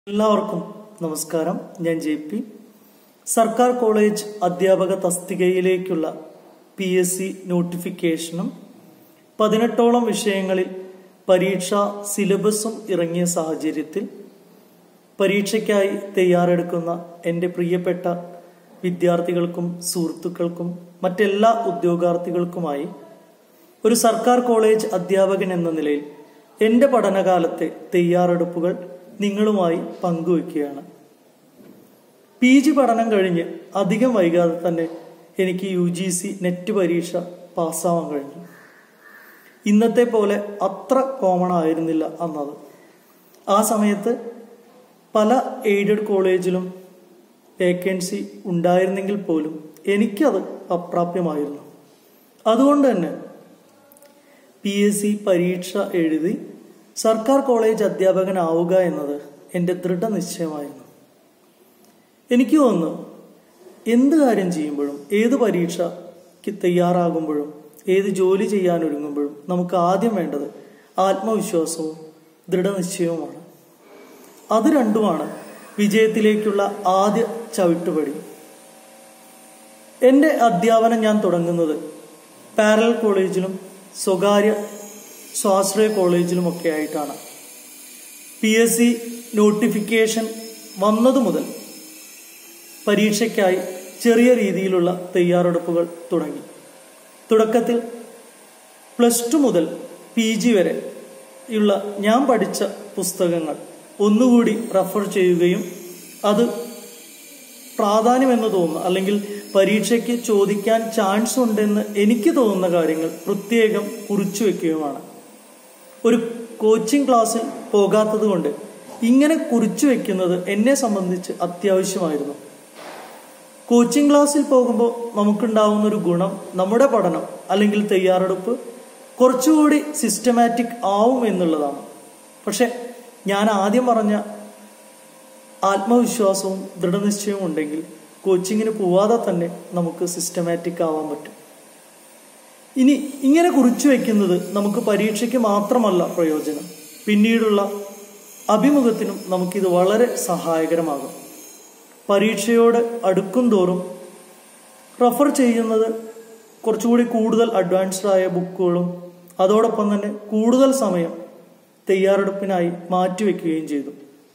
എല്ലാവർക്കും നമസ്കാരം ഞാൻ ജെ പി സർക്കാർ കോളേജ് അധ്യാപക തസ്തികയിലേക്കുള്ള പി എസ് സി നോട്ടിഫിക്കേഷനും പതിനെട്ടോളം വിഷയങ്ങളിൽ പരീക്ഷാ സിലബസും ഇറങ്ങിയ സാഹചര്യത്തിൽ പരീക്ഷയ്ക്കായി തയ്യാറെടുക്കുന്ന എൻ്റെ പ്രിയപ്പെട്ട വിദ്യാർത്ഥികൾക്കും സുഹൃത്തുക്കൾക്കും മറ്റെല്ലാ ഉദ്യോഗാർത്ഥികൾക്കുമായി ഒരു സർക്കാർ കോളേജ് അധ്യാപകൻ എന്ന നിലയിൽ എൻ്റെ പഠനകാലത്തെ തയ്യാറെടുപ്പുകൾ നിങ്ങളുമായി പങ്കുവയ്ക്കുകയാണ് പി ജി പഠനം കഴിഞ്ഞ് അധികം വൈകാതെ തന്നെ എനിക്ക് യു ജി സി നെറ്റ് പരീക്ഷ പാസ്സാവാൻ കഴിഞ്ഞു ഇന്നത്തെ പോലെ അത്ര കോമൺ ആയിരുന്നില്ല അന്നത് ആ സമയത്ത് പല എയ്ഡഡ് കോളേജിലും വേക്കൻസി ഉണ്ടായിരുന്നെങ്കിൽ പോലും എനിക്കത് അപ്രാപ്യമായിരുന്നു അതുകൊണ്ട് തന്നെ പി എസ് സി പരീക്ഷ എഴുതി സർക്കാർ കോളേജ് അധ്യാപകനാവുക എന്നത് എൻ്റെ ദൃഢനിശ്ചയമായിരുന്നു എനിക്ക് തോന്നുന്നു എന്ത് കാര്യം ചെയ്യുമ്പോഴും ഏത് പരീക്ഷയ്ക്ക് തയ്യാറാകുമ്പോഴും ഏത് ജോലി ചെയ്യാൻ ഒരുങ്ങുമ്പോഴും നമുക്ക് ആദ്യം വേണ്ടത് ആത്മവിശ്വാസവും ദൃഢനിശ്ചയവുമാണ് അത് രണ്ടുമാണ് വിജയത്തിലേക്കുള്ള ആദ്യ ചവിട്ടുപടി എൻ്റെ അധ്യാപനം ഞാൻ തുടങ്ങുന്നത് പാരൽ കോളേജിലും സ്വകാര്യ സ്വാശ്രയ കോളേജിലുമൊക്കെ ആയിട്ടാണ് പി എസ് സി നോട്ടിഫിക്കേഷൻ വന്നതു മുതൽ പരീക്ഷയ്ക്കായി ചെറിയ രീതിയിലുള്ള തയ്യാറെടുപ്പുകൾ തുടങ്ങി തുടക്കത്തിൽ പ്ലസ് ടു മുതൽ പി ജി വരെ ഉള്ള ഞാൻ പഠിച്ച പുസ്തകങ്ങൾ ഒന്നുകൂടി റെഫർ ചെയ്യുകയും അത് പ്രാധാന്യമെന്ന് തോന്നുന്നു അല്ലെങ്കിൽ പരീക്ഷയ്ക്ക് ചോദിക്കാൻ ചാൻസ് ഉണ്ടെന്ന് എനിക്ക് തോന്നുന്ന കാര്യങ്ങൾ പ്രത്യേകം കുറിച്ചു വെക്കുകയുമാണ് ഒരു കോച്ചിങ് ക്ലാസ്സിൽ പോകാത്തത് കൊണ്ട് ഇങ്ങനെ കുറിച്ചു വെക്കുന്നത് എന്നെ സംബന്ധിച്ച് അത്യാവശ്യമായിരുന്നു കോച്ചിങ് ക്ലാസ്സിൽ പോകുമ്പോൾ നമുക്കുണ്ടാവുന്ന ഒരു ഗുണം നമ്മുടെ പഠനം അല്ലെങ്കിൽ തയ്യാറെടുപ്പ് കുറച്ചുകൂടി സിസ്റ്റമാറ്റിക് ആവും എന്നുള്ളതാണ് പക്ഷെ ഞാൻ ആദ്യം പറഞ്ഞ ആത്മവിശ്വാസവും ദൃഢനിശ്ചയവും ഉണ്ടെങ്കിൽ കോച്ചിങ്ങിന് പോവാതെ തന്നെ നമുക്ക് സിസ്റ്റമാറ്റിക് ആവാൻ പറ്റും ഇനി ഇങ്ങനെ കുറിച്ചു വെക്കുന്നത് നമുക്ക് പരീക്ഷയ്ക്ക് മാത്രമല്ല പ്രയോജനം പിന്നീടുള്ള അഭിമുഖത്തിനും നമുക്കിത് വളരെ സഹായകരമാകും പരീക്ഷയോട് അടുക്കും തോറും റെഫർ ചെയ്യുന്നത് കുറച്ചുകൂടി കൂടുതൽ അഡ്വാൻസ്ഡ് ആയ ബുക്കുകളും അതോടൊപ്പം തന്നെ കൂടുതൽ സമയം തയ്യാറെടുപ്പിനായി മാറ്റിവെക്കുകയും ചെയ്തു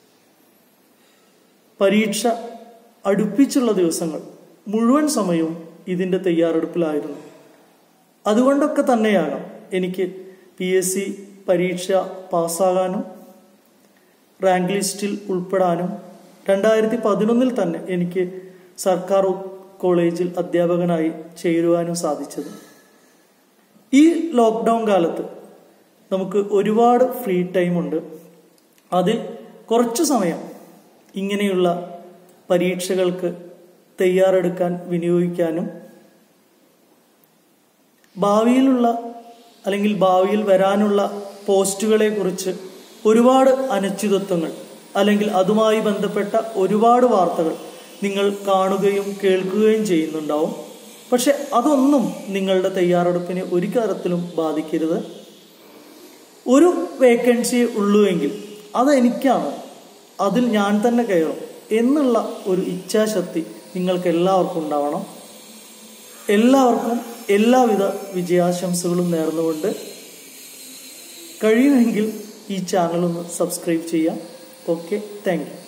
പരീക്ഷ അടുപ്പിച്ചുള്ള ദിവസങ്ങൾ മുഴുവൻ സമയവും ഇതിൻ്റെ തയ്യാറെടുപ്പിലായിരുന്നു അതുകൊണ്ടൊക്കെ തന്നെയാകാം എനിക്ക് പി എസ് സി പരീക്ഷ പാസ്സാകാനും റാങ്ക് ലിസ്റ്റിൽ ഉൾപ്പെടാനും രണ്ടായിരത്തി പതിനൊന്നിൽ തന്നെ എനിക്ക് സർക്കാർ കോളേജിൽ അധ്യാപകനായി ചേരുവാനും സാധിച്ചത് ഈ ലോക്ക്ഡൗൺ കാലത്ത് നമുക്ക് ഒരുപാട് ഫ്രീ ടൈം ഉണ്ട് അതിൽ കുറച്ചു സമയം ഇങ്ങനെയുള്ള പരീക്ഷകൾക്ക് തയ്യാറെടുക്കാൻ വിനിയോഗിക്കാനും ഭാവിയിലുള്ള അല്ലെങ്കിൽ ഭാവിയിൽ വരാനുള്ള പോസ്റ്റുകളെ കുറിച്ച് ഒരുപാട് അനിശ്ചിതത്വങ്ങൾ അല്ലെങ്കിൽ അതുമായി ബന്ധപ്പെട്ട ഒരുപാട് വാർത്തകൾ നിങ്ങൾ കാണുകയും കേൾക്കുകയും ചെയ്യുന്നുണ്ടാവും പക്ഷെ അതൊന്നും നിങ്ങളുടെ തയ്യാറെടുപ്പിനെ ഒരു തരത്തിലും ബാധിക്കരുത് ഒരു വേക്കൻസി ഉള്ളുവെങ്കിൽ അത് എനിക്കാണ് അതിൽ ഞാൻ തന്നെ കയറും എന്നുള്ള ഒരു ഇച്ഛാശക്തി നിങ്ങൾക്ക് എല്ലാവർക്കും ഉണ്ടാവണം എല്ലാവർക്കും എല്ലാവിധ വിജയാശംസകളും നേർന്നുകൊണ്ട് കഴിയുമെങ്കിൽ ഈ ചാനൽ ഒന്ന് സബ്സ്ക്രൈബ് ചെയ്യാം ഓക്കെ താങ്ക് യു